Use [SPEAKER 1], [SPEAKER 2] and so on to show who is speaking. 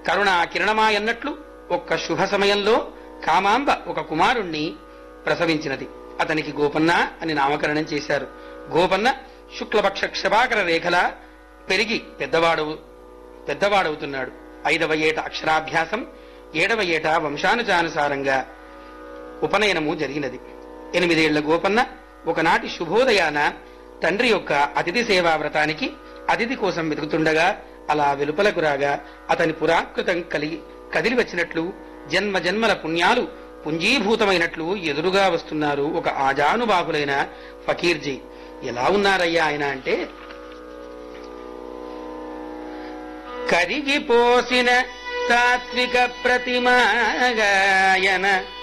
[SPEAKER 1] కరుణా కిరణమాయన్నట్లు ఒక్క శుభ సమయంలో కామాంబ ఒక కుమారుణ్ణి ప్రసవించినది అతనికి గోపన్న అని నామకరణం చేశారు గోపన్న శుక్లపక్ష క్షభాకర రేఖలా పెరిగి పెద్దవాడవు పెద్దవాడవుతున్నాడు ఐదవ ఏట అక్షరాభ్యాసం ఏడవ ఏట వంశానుచానుసారంగా ఉపనయనము జరిగినది ఎనిమిదేళ్ల గోపన్న ఒకనాటి శుభోదయాన తండ్రి యొక్క అతిథి సేవా వ్రతానికి అతిథి కోసం వెతుకుతుండగా అలా వెలుపలకు రాగా అతని పురాకృతం కలిగి కదిలి వచ్చినట్లు జన్మ జన్మల పుణ్యాలు పుంజీభూతమైనట్లు ఎదురుగా వస్తున్నారు ఒక ఆజానుబాహులైన ఫకీర్జీ ఎలా ఉన్నారయ్యా ఆయన అంటే కరిగిపోసిన సాత్విక ప్రతిమాగాయన